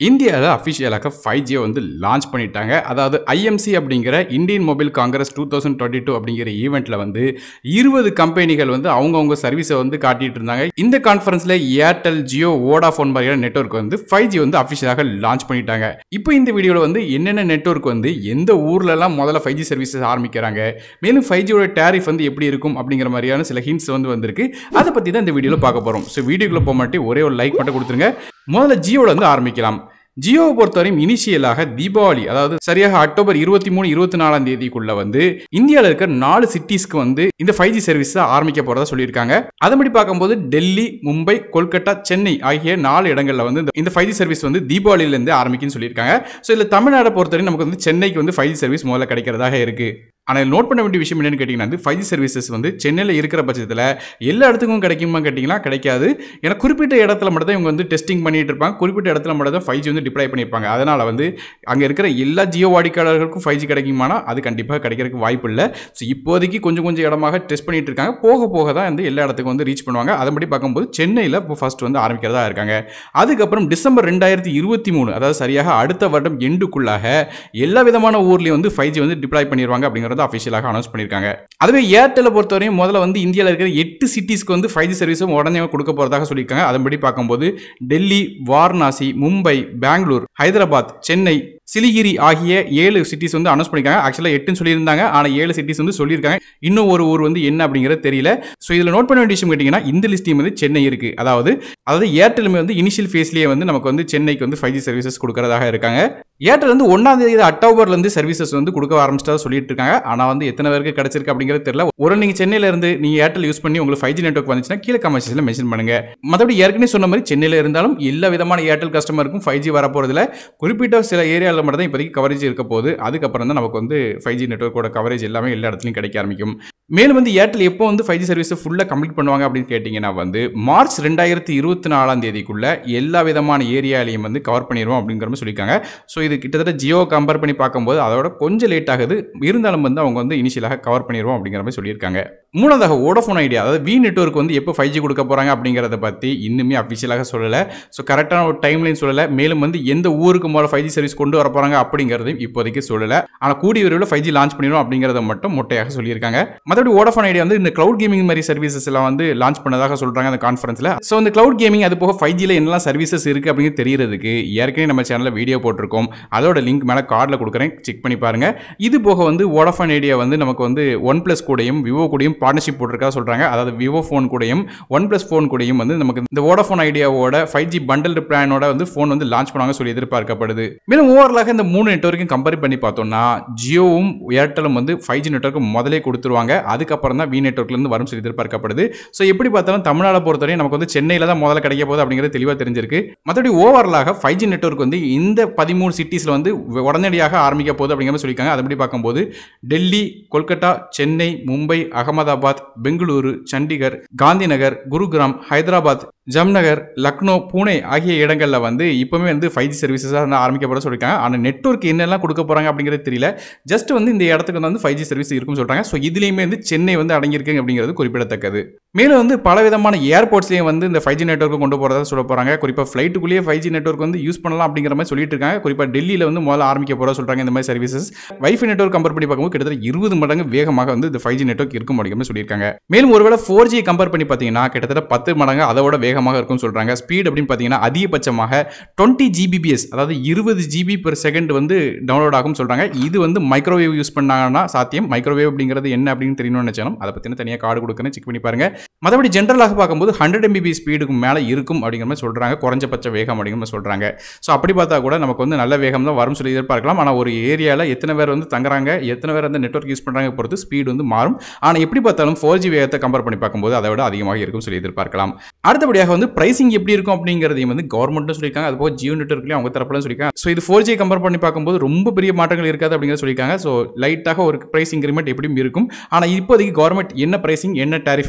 இந்தியாவில் அஃபிஷியலாக ஃபைவ் ஜியை வந்து லான்ச் பண்ணிட்டாங்க அதாவது ஐஎம்சி அப்படிங்கிற Indian Mobile Congress two thousand twenty two அப்படிங்கிற ஈவெண்ட்டில் வந்து இருபது கம்பெனிகள் வந்து அவங்கவுங்க சர்வீஸை வந்து காட்டிட்டு இருந்தாங்க இந்த கான்ஃபரன்ஸில் ஏர்டெல் ஜியோ வோடாஃபோன் மாதிரியான நெட்வொர்க் வந்து ஃபைவ் ஜி வந்து அஃபிஷியலாக லான்ச் பண்ணிட்டாங்க இப்போ இந்த வீடியோவில் வந்து என்னென்ன நெட்வொர்க் வந்து எந்த ஊர்லலாம் முதல்ல ஃபைவ் ஜி சர்வீசஸ் ஆரம்பிக்கிறாங்க மேலும் ஃபைவ் ஜியோட டேரிஃப் வந்து எப்படி இருக்கும் அப்படிங்கிற மாதிரியான சில ஹிண்ட்ஸ் வந்து வந்திருக்கு அதை பற்றி தான் இந்த வீடியோவில் பார்க்க போகிறோம் ஸோ வீடியோக்குள்ளே போக மாட்டி ஒரே ஒரு லைக் மட்டும் கொடுத்துருங்க முதல்ல ஜியோவில் வந்து ஆரம்பிக்கலாம் ஜியோவை பொறுத்தவரையும் இனிஷியலாக தீபாவளி அதாவது சரியாக அக்டோபர் இருபத்தி மூணு இருபத்தி நாலாம் தேதிக்குள்ள வந்து இந்தியாவில் இருக்கிற நாலு சிட்டிஸ்க்கு வந்து இந்த ஃபைவ் ஜி சர்வீஸ் ஆரம்பிக்க போறதா சொல்லியிருக்காங்க அதன்படி பார்க்கும்போது டெல்லி மும்பை கொல்கட்டா சென்னை ஆகிய நாலு இடங்கள்ல வந்து இந்த- இந்த ஃபைவ் ஜி சர்வீஸ் வந்து தீபாவளியிலேருந்து ஆரம்பிக்குன்னு சொல்லியிருக்காங்க ஸோ இதில் தமிழ்நாடை பொறுத்தவரையும் நமக்கு வந்து சென்னைக்கு வந்து ஃபைவ் ஜி சர்வீஸ் முதல்ல கிடைக்கிறதாக இருக்கு ஆனால் நோட் பண்ண வேண்டிய விஷயம் என்னன்னு கேட்டிங்கன்னா வந்து ஃபைவ் ஜி சர்வீசஸ் வந்து சென்னையில் இருக்கிற பட்சத்தில் எல்லா இடத்துக்கும் கிடைக்குமா கேட்டிங்கன்னா கிடைக்காது ஏன்னா குறிப்பிட்ட இடத்துல மட்டும் தான் இவங்க வந்து டெஸ்டிங் பண்ணிட்டு இருப்பாங்க குறிப்பிட்ட இடத்துல மட்டும் தான் ஃபைவ் ஜி வந்து டிப்ளை பண்ணியிருப்பாங்க அதனால் வந்து அங்கே இருக்கிற எல்லா ஜியோ வாடிக்கையாளர்களுக்கும் ஃபைவ் ஜி கிடைக்குமானா அது கண்டிப்பாக கிடைக்கிறதுக்கு வாய்ப்பு இல்லை ஸோ இப்போதைக்கு கொஞ்சம் கொஞ்சம் இடமாக டெஸ்ட் பண்ணிட்டு இருக்காங்க போக போக தான் வந்து எல்லா இடத்துக்கும் வந்து ரீச் பண்ணுவாங்க அதன்படி பார்க்கும்போது சென்னையில் இப்போ ஃபர்ஸ்ட் வந்து ஆரம்பிக்கிறதா இருக்காங்க அதுக்கப்புறம் டிசம்பர் ரெண்டாயிரத்தி இருபத்தி மூணு அதாவது சரியாக அடுத்த வருடம் எண்டுக்குள்ளாக எல்லா விதமான ஊர்லேயும் வந்து ஃபைவ் ஜி வந்து டிப்ளாய் பண்ணிடுவாங்க அப்படிங்கிறத அஃபிஷியலாக அனௌன்ஸ் பண்ணியிருக்காங்க அதுவே ஏர்டெலை பொறுத்தவரையும் முதல்ல வந்து இந்தியாவில் இருக்கிற எட்டு சிட்டிஸ்க்கு வந்து ஃபைவ் ஜி சர்வீஸும் உடனே கொடுக்க போகிறதாக சொல்லியிருக்காங்க அதன்படி பார்க்கும்போது டெல்லி வாரணாசி மும்பை பெங்களூர் ஹைதராபாத் சென்னை சிலிகிரி ஆகிய ஏழு சிட்டிஸ் வந்து அனௌன்ஸ் பண்ணியிருக்காங்க ஆக்சுவலாக எட்டுன்னு சொல்லியிருந்தாங்க ஆனால் ஏழு சிட்டிஸ் வந்து சொல்லியிருக்காங்க இன்னும் ஒரு ஊர் வந்து என்ன அப்படிங்கிறது தெரியல ஸோ இதில் நோட் பண்ண வேண்டிய விஷயம் கேட்டிங்கன்னா இந்த லிஸ்ட்லையும் வந்து சென்னை இருக்குது அதாவது அதாவது ஏர்டெலுமே வந்து இனிஷியல் ஃபேஸ்லேயே வந்து நமக்கு வந்து சென்னைக்கு வந்து ஃபைவ் ஜி சர்வீசஸ் கொடுக்கறதாக இருக்காங்க ஏர்டெல் வந்து ஒன்றாம் தேதி அக்டோபர்லேருந்து சர்வீசஸ் வந்து கொடுக்க ஆரம்பிச்சிட்டா சொல்லிட்டு இருக்காங்க ஆனால் வந்து எத்தனை பேருக்கு கிடைச்சிருக்கு அப்படிங்கிறது தெரியல ஒரு நீங்கள் சென்னையில இருந்து நீங்கள் ஏர்டெல் யூஸ் பண்ணி உங்களுக்கு ஃபைவ் ஜி நெட்ஒர்க் வந்துச்சுன்னா கீழே கமெண்ட்ஸில் மென்ஷன் பண்ணுங்க மற்றபடி ஏற்கனவே சொன்ன மாதிரி சென்னையில் இருந்தாலும் எல்லா விதமான ஏர்டெல் கஸ்டமருக்கும் ஃபைவ் ஜி வரப்போகிறதுல குறிப்பிட்ட சில ஏரியாவில் மட்டும் தான் இப்போதைக்கு கவரேஜ் இருக்க போகுது அதுக்கப்புறம் தான் நமக்கு வந்து ஃபைவ் ஜி நெட்ஒர்க்கோட கவரேஜ் எல்லாமே எல்லா இடத்துலையும் கிடைக்க ஆரம்பிக்கும் மேலும் வந்து ஏர்டெல் எப்போ வந்து ஃபைவ் ஜி சர்வீஸை ஃபுல்லாக கம்ப்ளீட் பண்ணுவாங்க அப்படின்னு கேட்டிங்கன்னா வந்து மார்ச் ரெண்டாயிரத்தி இருபத்தி நாலாம் தேதிக்குள்ள எல்லா விதமான ஏரியாலையும் வந்து கவர் பண்ணிடுவோம் அப்படிங்கிற மாதிரி சொல்லியிருக்காங்க ஸோ இது கிட்டத்தட்ட ஜியோ கம்பேர் பண்ணி பார்க்கும்போது அதோட கொஞ்சம் லேட் ஆகுது இருந்தாலும் வந்து அவங்க வந்து இனிஷியலாக கவர் பண்ணிடுவோம் அப்படிங்கிற மாதிரி சொல்லியிருக்காங்க மூணாவதாக வோடஃபோன் ஐடியா அதாவது வி நெட்ஒர்க் வந்து எப்போ ஃபைவ் ஜி கொடுக்க போகிறாங்க அப்படிங்கிறத பற்றி இன்னுமே அஃபிஷியலாக சொல்லலை ஸோ கரெக்டான ஒரு டைம்லைன் சொல்லலை மேலும் வந்து எந்த ஊருக்கு முதல்ல ஃபைவ் ஜி சர்வீஸ் கொண்டு வர போகிறாங்க அப்படிங்கிறதையும் இப்போதைக்கு சொல்லலை ஆனால் கூடிய விரைவில் ஃபைவ் ஜி லான்ச் பண்ணிடுவோம் அப்படிங்கிறத மட்டும் மொட்டையாக சொல்லியிருக்காங்க மற்றபடி வோடஃபோன் ஐடியா வந்து இந்த க்ளவுட் கேமிங் மாதிரி சர்வீசஸ் எல்லாம் வந்து லான்ச் பண்ணதாக சொல்கிறாங்க அந்த கான்ஃபரன்ஸில் ஸோ இந்த க்ளவுட் கேமிங் அது போக ஃபைவ் ஜியில் என்னெல்லாம் சர்வீசஸ் இருக்குது அப்படின்னு தெரியறதுக்கு ஏற்கனவே நம்ம சேனலில் வீடியோ போட்டிருக்கோம் அதோட லிங்க் மேலே கார்டில் கொடுக்குறேன் செக் பண்ணி பாருங்க இது போக வந்து வோடஃபோன் ஐடியா வந்து நமக்கு வந்து ஒன் ப்ளஸ் கூடயும் விவோ கூடயும் பார்ட்னர்ஷிப் போட்டிருக்கா சொல்கிறாங்க அதாவது விவோ ஃபோன் கூடயும் ஒன் ப்ளஸ் ஃபோன் கூடயும் வந்து நமக்கு இந்த வோடஃபோன் ஐடியாவோட ஃபைவ் ஜி பண்டல் பிளானோட வந்து ஃபோன் வந்து லான்ச் பண்ணுவாங்க சொல்லி எதிர்பார்க்கப்படுது மேலும் ஓவரலாக இந்த மூணு நெட்வொர்க்கையும் கம்பேர் பண்ணி பார்த்தோம்னா ஜியோவும் ஏர்டெலும் வந்து ஃபைவ் ஜி நெட்வொர்க் முதலே கொடுத்துருவாங்க அதுக்கப்புறம் தான் வி நெட்வொர்க்லேருந்து வரும் சொல்லி எதிர்பார்க்கப்படுது ஸோ எப்படி பார்த்தாலும் தமிழ்நாடை பொறுத்தவரையும் நமக்கு வந்து சென்னையில் தான் முதல்ல கிடைக்க போகுது அப்படிங்கிறது தெளிவாக தெரிஞ்சிருக்கு மற்றபடி ஓவரலாக ஃபைவ் ஜி நெட்வொர்க் வந்து இந்த பதிமூணு சிட்டிஸில் வந்து உடனடியாக ஆரம்பிக்க போகுது அப்படிங்கிற மாதிரி சொல்லியிருக்காங்க அதுபடி பார்க்கும்போது டெல்லி கொல்கட்டா சென்னை மும்பை அகமதாபாத் பெங்களூரு சண்டிகர் காந்திநகர் குருகிராம் ஹைதராபாத் ஜம்நகர் லக்னோ பூனே ஆகிய இடங்களில் வந்து இப்போவுமே வந்து ஃபைவ் ஜி சர்வீசஸாக வந்து ஆரம்பிக்க போகிற சொல்லியிருக்காங்க ஆனால் நெட்வொர்க் என்னெல்லாம் கொடுக்க போகிறாங்க அப்படிங்கிறது தெரியல ஜஸ்ட் வந்து இந்த இடத்துக்கு வந்து ஃபைவ் ஜி சர்வீஸ் இருக்குன்னு சொல்கிறாங்க ஸோ இதுலேயுமே வந்து சென்னை வந்து அடங்கியிருக்கு அப்படிங்கிறது குறிப்பிடத்தக்கது மேலும் வந்து பல விதமான ஏர்போர்ட்ஸ்லேயும் வந்து இந்த ஃபைவ் ஜி நெட்வொர்க் கொண்டு போகிறதா சொல்ல போகிறாங்க குறிப்பாக ஃப்ளைட்டுக்குள்ளேயே ஃபைவ் ஜி நெட்வொர்க் வந்து யூஸ் பண்ணலாம் அப்படிங்கிற மாதிரி சொல்லிட்டு இருக்காங்க குறிப்பாக டெல்லியில் வந்து முதல்ல ஆரம்பிக்க போகிறதா சொல்கிறாங்க இந்த மாதிரி சர்வீசஸ் வைஃபை நெட்வொர்க் கம்பேர் பண்ணி பார்க்கும்போது கிட்டத்தட்ட இருபது மடங்கு வேகமாக வந்து இந்த ஃபைவ் ஜி நெட்வொர்க் இருக்கும் அப்படிங்கிற மாதிரி சொல்லியிருக்காங்க மேலும் ஒருவேளை ஃபோர் ஜி கம்பேர் பண்ணி பார்த்தீங்கன்னா கிட்டத்தட்ட பத்து மடங்கு அதோட வேகமாக இருக்கும்னு சொல்கிறாங்க ஸ்பீட் அப்படின்னு பார்த்தீங்கன்னா அதிகபட்சமாக டுவெண்ட்டி ஜிபிபிஎஸ் அதாவது இருபது ஜிபி per செகண்ட் வந்து டவுன்லோட் ஆகும் சொல்கிறாங்க இது வந்து மைக்ரோவேவ் யூஸ் பண்ணாங்கன்னா சாத்தியம் மைக்ரோவேவ் அப்படிங்கிறது என்ன அப்படின்னு தெரியணும்னு நினச்சாலும் அதை பற்றின தனியாக கார்டு கொடுக்குறேன் செக் பண்ணி பாருங்க மற்றபடி ஜென்ரலாக பார்க்கும்போது ஹண்ட்ரட் எம்பிபி ஸ்பீடுக்கு மேலே இருக்கும் அப்படிங்கிற மாதிரி சொல்கிறாங்க குறைஞ்சபட்ச வேகம் அப்படிங்கிற மாதிரி சொல்கிறாங்க ஸோ அப்படி பார்த்தா கூட நமக்கு வந்து நல்ல வேகம் தான் வரும் சொல்லி எதிர்பார்க்கலாம் ஆனால் ஒரு ஏரியாவில் எத்தனை பேர் வந்து தங்குறாங்க எத்தனை பேர் வந்து நெட்வொர்க் யூஸ் பண்ணுறாங்க பொறுத்து ஸ்பீடு வந்து மாறும் ஆனால் எப்படி பார்த்தாலும் ஃபோர் ஜி வேகத்தை கம்பேர் பண்ணி பார்க்கும்போது அதை விட அதிகமாக இருக்கும் சொல்லி எதிர்பார்க்கலாம் அடுத்தபடியாக வந்து பிரைசிங் எப்படி இருக்கும் அப்படிங்கிறதையும் வந்து கவர்மெண்ட்டும் சொல்லியிருக்காங்க அது போக ஜியோ நெட்வொர்க்லையும் அவங்க தரப்புல சொல்லியிருக்காங்க ஸோ இது ஃபோர் ஜி கம்பேர் பண்ணி பார்க்கும்போது ரொம்ப பெரிய மாற்றங்கள் இருக்காது அப்படிங்கிறத சொல்லியிருக்காங்க ஸோ லைட்டாக ஒரு பிரைஸ் இன்க்ரிமெண்ட் எப்படியும் இருக்கும் ஆனால் இப்போதைக்கு கவர்மெண்ட் என்ன பிரைசிங் என்ன டேரிஃப் அப்படிங்கிறது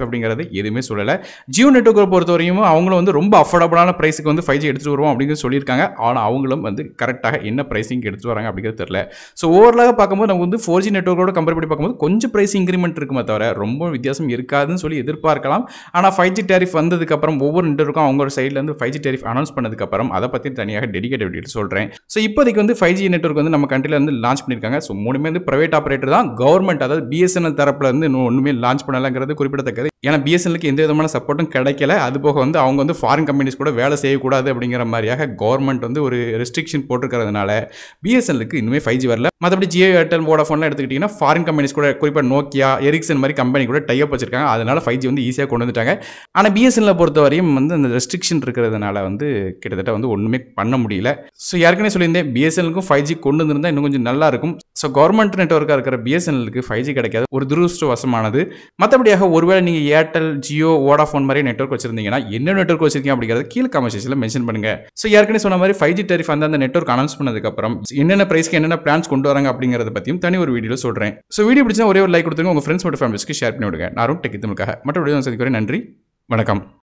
அப்படிங்கிறத எதுவுமே சொல்லலை ஜியோ நெட்ஒர்க்கை பொறுத்தவரையும் அவங்களும் வந்து ரொம்ப அஃபோர்டபுளான ப்ரைஸுக்கு வந்து ஃபைவ் ஜி எடுத்துகிட்டு வருவோம் அப்படிங்கிறது சொல்லியிருக்காங்க ஆனால் அவங்களும் வந்து கரெக்டாக என்ன ப்ரைஸிங் எடுத்துட்டு வராங்க அப்படிங்கிறது தெரியல ஸோ ஓவரலாக பார்க்கும்போது நம்ம வந்து ஃபோர் ஜி நெட்ஒர்க்கோட கம்பேர் பண்ணி பார்க்கும்போது கொஞ்சம் ப்ரைஸ் இன்க்ரிமெண்ட் இருக்குமே தவிர ரொம்ப வித்தியாசம் இருக்காதுன்னு சொல்லி எதிர்பார்க்கலாம் ஆனால் ஃபைவ் ஜி டேரிஃப் வந்ததுக்கப்புறம் ஒவ்வொரு நெட்ஒர்க்கும் அவங்களோட சைட்லேருந்து ஃபைவ் ஜி டேரிஃப் அனௌன்ஸ் பண்ணதுக்கப்புறம் அதை பற்றி தனியாக டெடிகேட் வீடியோ சொல்கிறேன் ஸோ இப்போதைக்கு வந்து ஃபைவ் ஜி நெட்ஒர்க் வந்து நம்ம கண்ட்ரியில் வந்து லான்ச் பண்ணியிருக்காங்க ஸோ மூணுமே வந்து ப்ரைவேட் ஆப்ரேட்டர் தான் கவர்மெண்ட் அதாவது பிஎஸ்என்எல் தரப்புல இருந்து இன்னும் ஒன்றுமே லான்ச் பண்ணலங்கிறது குறிப்பிடத்தக்கது ஏன்னா பிஎஸ்என்எலுக்கு எந்த விதமான சப்போர்ட்டும் கிடைக்கல அது போக வந்து அவங்க வந்து ஃபாரின் கம்பெனிஸ் கூட வேலை செய்யக்கூடாது அப்படிங்கிற மாதிரியாக கவர்மெண்ட் வந்து ஒரு ரெஸ்ட்ரிக்ஷன் போட்டிருக்கிறதுனால பிஎஸ்என்எலுக்கு இன்னுமே ஃபைவ் ஜி வரல மற்றபடி ஜியோ ஏர்டெல் வோடாஃபோன்லாம் எடுத்துக்கிட்டிங்கன்னா ஃபாரின் கம்பெனிஸ் கூட குறிப்பாக நோக்கியா எரிக்சன் மாதிரி கம்பெனி கூட டைப் வச்சிருக்காங்க அதனால ஃபைவ் ஜி வந்து ஈஸியாக கொண்டு வந்துட்டாங்க ஆனால் பிஎஸ்என்எல் பொறுத்த வரையும் வந்து அந்த ரெஸ்ட்ரிக்ஷன் இருக்கிறதுனால வந்து கிட்டத்தட்ட வந்து ஒன்றுமே பண்ண முடியல ஸோ ஏற்கனவே சொல்லியிருந்தேன் பிஎஸ்என்எலுக்கும் ஃபைவ் ஜி கொண்டு வந்திருந்தா இன்னும் கொஞ்சம் நல்லா இருக்கும் ஸோ கவர்மெண்ட் நெட்ஒர்க்காக இருக்கிற பிஎஸ்என்எலுக்கு ஃபைவ் ஜி கிடைக்காது ஒரு துரதிருஷ்டவசமானது மற்றபடியாக ஒருவேளை நீங்கள் ஏர்டெல் ஜியோ வோடாஃபோன் மாதிரி நெட்ஒர்க் வச்சிருந்தீங்கன்னா என்ன நெட்ஒர்க் வச்சிருக்கீங்க அப்படிங்கிறத கீழே காமெண்ட் மென்ஷன் பண்ணுங்க ஸோ ஏற்கனவே சொன்ன மாதிரி ஃபைவ் ஜி டெரிஃப் அந்த அந்த நெட்ஒர்க் அனௌன்ஸ் பண்ணதுக்கப்புறம் என்னென்ன ப்ரைஸ்க்கு என்னென்ன பிளான்ஸ் கொண்டு வராங்க அப்படிங்கிறத பற்றியும் தனி ஒரு வீடியோவில் சொல்கிறேன் ஸோ வீடியோ பிடிச்சா ஒரே ஒரு லைக் கொடுத்துருங்க உங்கள் ஃப்ரெண்ட்ஸ் மற்றும் ஃபேமிலிஸ்க்கு ஷேர் பண்ணி விடுங்க நானும் டெக் தமிழுக்காக மற்ற வீடியோ சந்திக்கிறேன் நன்றி வணக்கம்